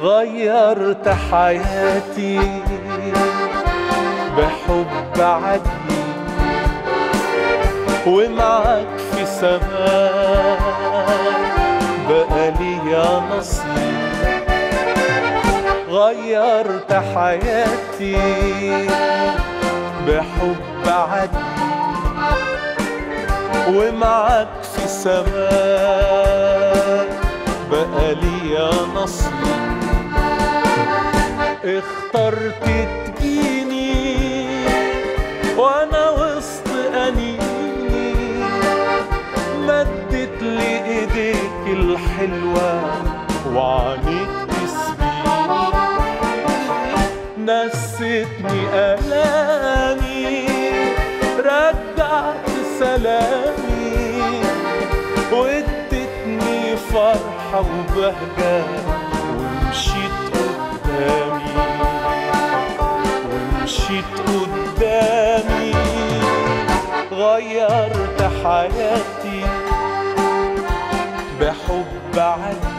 غيرت حياتي بحب عدلي ومعك في سماء بقى ليا نصيب غيرت حياتي بحب عدلي ومعك في سماء بقى ليا نصيب اخترت تجيني وانا وسط انيني مدت لي ايديك الحلوة وعنيك تسبيني نستني الامي رجعت سلامي وادتني فرحة وبهجة ومشيت قدامي ومشيت قدامي غيرت حياتي بحب عدلي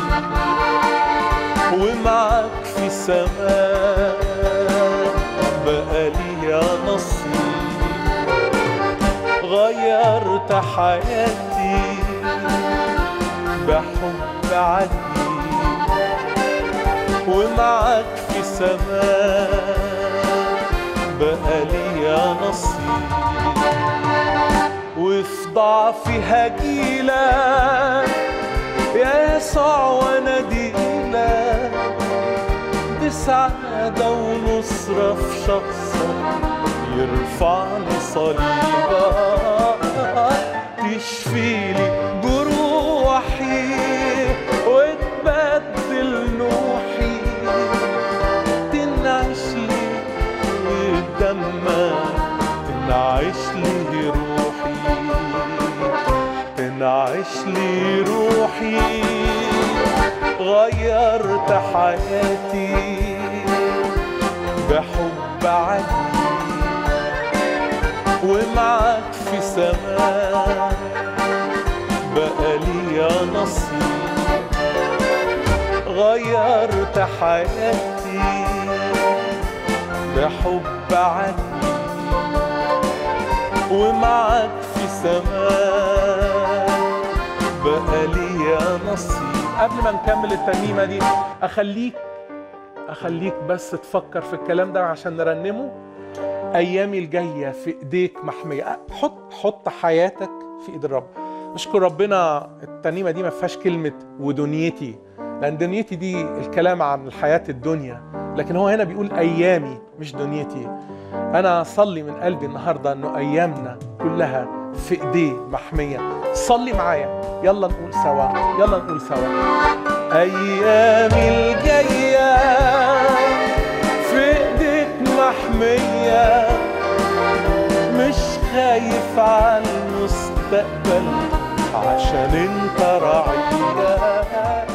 ومعك في سماء بقى ليا نصيب غيرت حياتي بحب عدلي ومعك في سماء بقى ليا نصيب وفي ضعفي هجيلك يا يسوع واناديلك بسعادة ونصرة في شخصك يرفعني صليبك تشفيلي جروحي وتبدل نوحي تنعش لي قدامك تنعش لي روحي تنعش لي روحي غيرت حياتي بحب عدلي ومعك في سماء بقى ليا نصيب غيرت حياتي بحب عدلي ومعك في سماء بقى ليا نصيب قبل ما نكمل الترنيمة دي أخليك أخليك بس تفكر في الكلام ده عشان نرنمه ايامي الجايه في ايديك محميه حط حط حياتك في ايد الرب اشكر ربنا الترنيمه دي ما فيهاش كلمه ودنيتي لان دنيتي دي الكلام عن الحياه الدنيا لكن هو هنا بيقول ايامي مش دنيتي انا اصلي من قلبي النهارده انه ايامنا كلها في ايديه محميه صلي معايا يلا نقول سوا يلا نقول سوا ايامي الجايه في ايديك محمية مش خايف على المستقبل عشان انت رعية